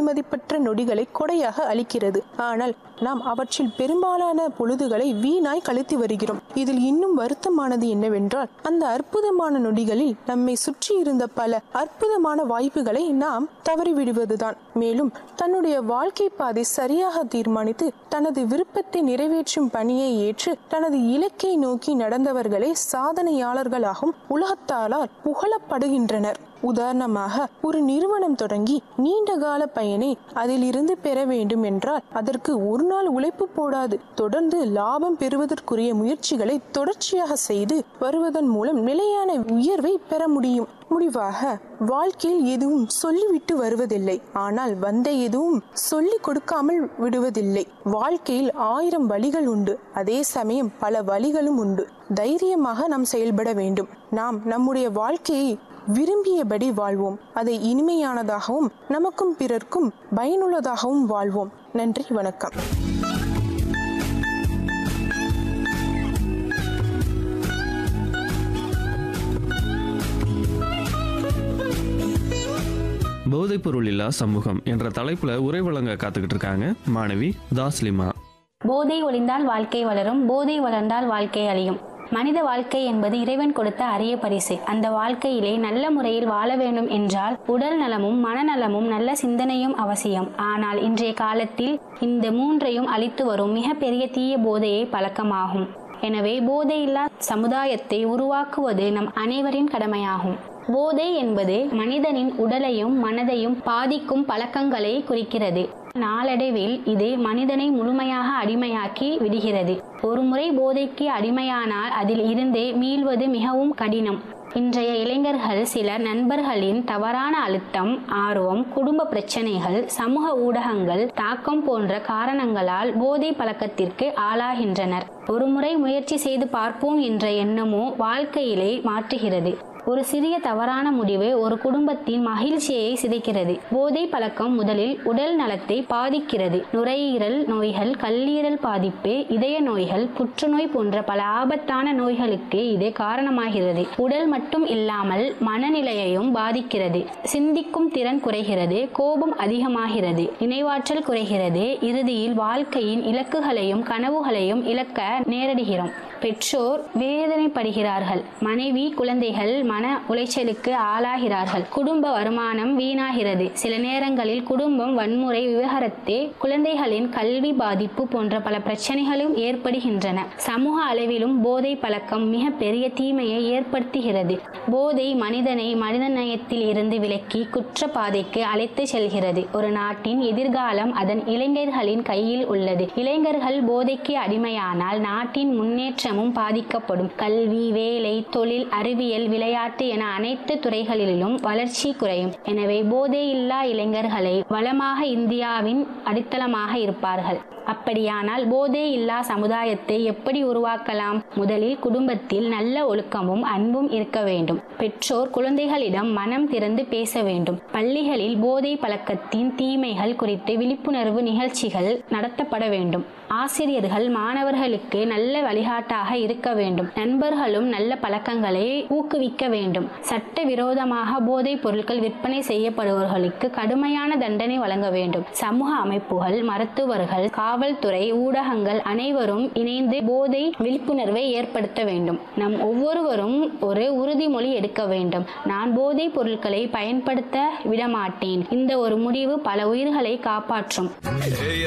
விலைமதிப்பற்ற நொடிகளை கொடையாக அளிக்கிறது ஆனால் நாம் அவற்றில் பெரும்பாலான பொழுதுகளை வீணாய் கழித்து வருகிறோம் இதில் இன்னும் வருத்தமானது என்னவென்றால் அந்த அற்புதமான நொடிகளில் நம்மை சுற்றி இருந்த பல அற்புதமான வாய்ப்புகளை நாம் தவறிவிடுவதுதான் மேலும் தன்னுடைய வாழ்க்கை பாதை சரியாக தீர்மானித்து தனது விருப்பத்தை நிறைவேற்றும் பணியை ஏற்று தனது இலக்கை நோக்கி நடந்தவர்களே சாதனையாளர்களாகும் உலகத்தாலால் புகழப்படுகின்றனர் உதாரணமாக ஒரு நிறுவனம் தொடங்கி நீண்ட கால பயனை அதிலிருந்து பெற வேண்டும் என்றால் அதற்கு ஒரு நாள் உழைப்பு போடாது தொடர்ந்து லாபம் பெறுவதற்குரிய முயற்சிகளை தொடர்ச்சியாக செய்து வருவதன் மூலம் நிலையான உயர்வை பெற முடியும் முடிவாக வாழ்க்கையில் எதுவும் சொல்லிவிட்டு வருவதில்லை ஆனால் வந்த எதுவும் சொல்லிக் கொடுக்காமல் விடுவதில்லை வாழ்க்கையில் ஆயிரம் வழிகள் உண்டு அதே சமயம் பல வழிகளும் உண்டு தைரியமாக நாம் செயல்பட வேண்டும் நாம் நம்முடைய வாழ்க்கையை விரும்பியபடி வாழ்வோம் அதை இனிமையானதாகவும் நமக்கும் பிறர்க்கும் பயனுள்ளதாகவும் வாழ்வோம் நன்றி வணக்கம் போதைப்பொருள் இல்லா சமூகம் என்ற தலைப்புல உரை வழங்க காத்துக்கிட்டு இருக்காங்க மாணவி தாஸ்லிமா போதை ஒளிந்தால் வாழ்க்கை வளரும் போதை வளர்ந்தால் வாழ்க்கை அழியும் மனித வாழ்க்கை என்பது இறைவன் கொடுத்த அரிய பரிசு அந்த வாழ்க்கையிலே நல்ல முறையில் வாழ வேண்டும் என்றால் உடல் நலமும் மனநலமும் நல்ல சிந்தனையும் அவசியம் ஆனால் இன்றைய காலத்தில் இந்த மூன்றையும் அளித்து வரும் மிகப்பெரிய தீய போதையே பழக்கமாகும் எனவே போதையில்லா சமுதாயத்தை உருவாக்குவது நம் அனைவரின் கடமையாகும் போதை என்பது மனிதனின் உடலையும் மனதையும் பாதிக்கும் பழக்கங்களை குறிக்கிறது நாளடைவில் இது மனிதனை முழுமையாக அடிமையாக்கி விடுகிறது ஒருமுறை போதைக்கு அடிமையானால் அதில் இருந்து மீள்வது மிகவும் கடினம் இன்றைய இளைஞர்கள் சிலர் நண்பர்களின் தவறான அழுத்தம் ஆர்வம் குடும்ப பிரச்சனைகள் சமூக ஊடகங்கள் தாக்கம் போன்ற காரணங்களால் போதை பழக்கத்திற்கு ஆளாகின்றனர் ஒருமுறை முயற்சி செய்து பார்ப்போம் என்ற எண்ணமோ வாழ்க்கையிலே மாற்றுகிறது ஒரு சிறிய தவறான முடிவு ஒரு குடும்பத்தின் மகிழ்ச்சியை சிதைக்கிறது போதை பழக்கம் முதலில் உடல் நலத்தை பாதிக்கிறது நுரையீரல் நோய்கள் கல்லீரல் பாதிப்பு இதய நோய்கள் புற்றுநோய் போன்ற பல ஆபத்தான நோய்களுக்கு இது காரணமாகிறது உடல் மட்டும் இல்லாமல் மனநிலையையும் பாதிக்கிறது சிந்திக்கும் திறன் குறைகிறது கோபம் அதிகமாகிறது நினைவாற்றல் குறைகிறது இறுதியில் வாழ்க்கையின் இலக்குகளையும் கனவுகளையும் இழக்க நேரிடுகிறோம் பெற்றோர் வேதனைப்படுகிறார்கள் மனைவி குழந்தைகள் மன உளைச்சலுக்கு ஆளாகிறார்கள் குடும்ப வருமானம் வீணாகிறது சில நேரங்களில் குடும்பம் வன்முறை விவகாரத்தே குழந்தைகளின் கல்வி பாதிப்பு போன்ற பல பிரச்சனைகளும் ஏற்படுகின்றன சமூக அளவிலும் போதை பழக்கம் மிக பெரிய தீமையை ஏற்படுத்துகிறது போதை மனிதனை மனிதநேயத்தில் இருந்து விலக்கி குற்ற பாதைக்கு அழைத்து செல்கிறது ஒரு நாட்டின் எதிர்காலம் அதன் இளைஞர்களின் கையில் உள்ளது இளைஞர்கள் போதைக்கு அடிமையானால் நாட்டின் முன்னேற்றமும் பாதிக்கப்படும் கல்வி வேலை தொழில் அறிவியல் விளையாட்டு என அனைத்து துறைகளிலும் வளர்ச்சி குறையும் எனவே போதையில்லா இளைஞர்களை வளமாக இந்தியாவின் அடித்தளமாக இருப்பார்கள் அப்படியானால் போதை இல்லா சமுதாயத்தை எப்படி உருவாக்கலாம் முதலில் குடும்பத்தில் நல்ல ஒழுக்கமும் அன்பும் இருக்க வேண்டும் பெற்றோர் குழந்தைகளிடம் மனம் திறந்து பேச வேண்டும் பள்ளிகளில் போதை பழக்கத்தின் தீமைகள் குறித்து விழிப்புணர்வு நிகழ்ச்சிகள் நடத்தப்பட வேண்டும் ஆசிரியர்கள் மாணவர்களுக்கு நல்ல வழிகாட்டாக இருக்க வேண்டும் நண்பர்களும் நல்ல பழக்கங்களை ஊக்குவிக்க வேண்டும் சட்ட விரோதமாக போதைப் பொருட்கள் விற்பனை செய்யப்படுபவர்களுக்கு கடுமையான தண்டனை வழங்க வேண்டும் சமூக அமைப்புகள் மருத்துவர்கள் காவல்துறை ஊடகங்கள் அனைவரும் இணைந்து போதை விழிப்புணர்வை ஏற்படுத்த வேண்டும் நம் ஒவ்வொருவரும் ஒரு உறுதிமொழி எடுக்க வேண்டும் நான் போதைப் பொருட்களை பயன்படுத்த விடமாட்டேன் இந்த ஒரு முடிவு பல உயிர்களை காப்பாற்றும்